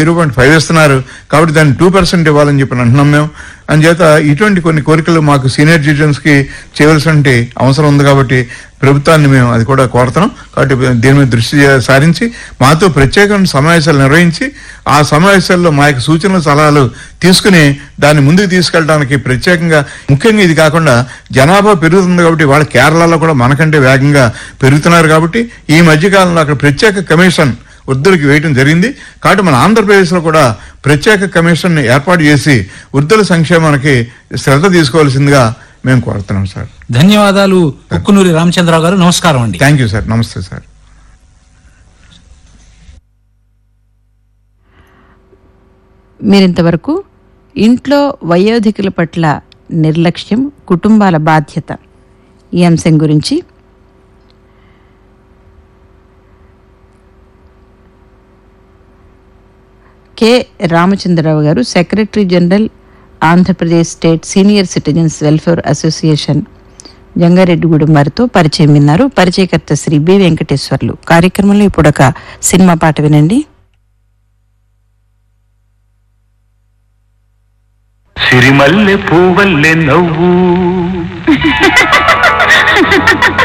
zero point five ఇస్తున్నారు కాబట్టి దాన్ని టూ పర్సెంట్ ఇవ్వాలని చెప్పి అంటున్నాం మేము అంచేత ఇటువంటి కొన్ని కోరికలు మాకు సీనియర్ సిటిజన్స్ కి చేయవలసిన అవసరం ఉంది కాబట్టి ప్రభుత్వాన్ని మేము అది కూడా కోరుతున్నాం కాబట్టి దీని మీద దృష్టి సారించి మాతో ప్రత్యేకమైన సమావేశాలు నిర్వహించి ఆ సమావేశాల్లో మా యొక్క సూచనలు సలహాలు తీసుకుని దాన్ని ముందుకు తీసుకెళ్ళడానికి ప్రత్యేకంగా ముఖ్యంగా ఇది కాకుండా జనాభా పెరుగుతుంది కాబట్టి వాళ్ళ కేరళలో కూడా మనకంటే వేగంగా పెరుగుతున్నారు కాబట్టి ఈ మధ్యకాలంలో అక్కడ ప్రత్యేక కమిషన్ వృద్ధులకి వేయటం జరిగింది కాబట్టి మన ఆంధ్రప్రదేశ్లో కూడా ప్రత్యేక కమిషన్ ఏర్పాటు చేసి వృద్ధుల సంక్షేమానికి శ్రద్ధ తీసుకోవాల్సిందిగా మేము కోరుతున్నాం సార్ ధన్యవాదాలు కుక్కునూరి రామచంద్రరావు గారు నమస్కారం అండి థ్యాంక్ యూ సార్ నమస్తే సార్ మీరింతవరకు ఇంట్లో వయోధికుల పట్ల నిర్లక్ష్యం కుటుంబాల బాధ్యత ఈ అంశం గురించి కె రామచంద్రరావు గారు secretary general Andhra Pradesh state senior citizens welfare association Jangareddygudem వారితో పరిచయం విన్నారు పరిచయకర్త శ్రీ బి వెంకటేశ్వర్లు కార్యక్రమంలో ఇప్పుడు ఒక సినిమా పాట వినండి సిరిమల్లె పూవల్లె నవ్వు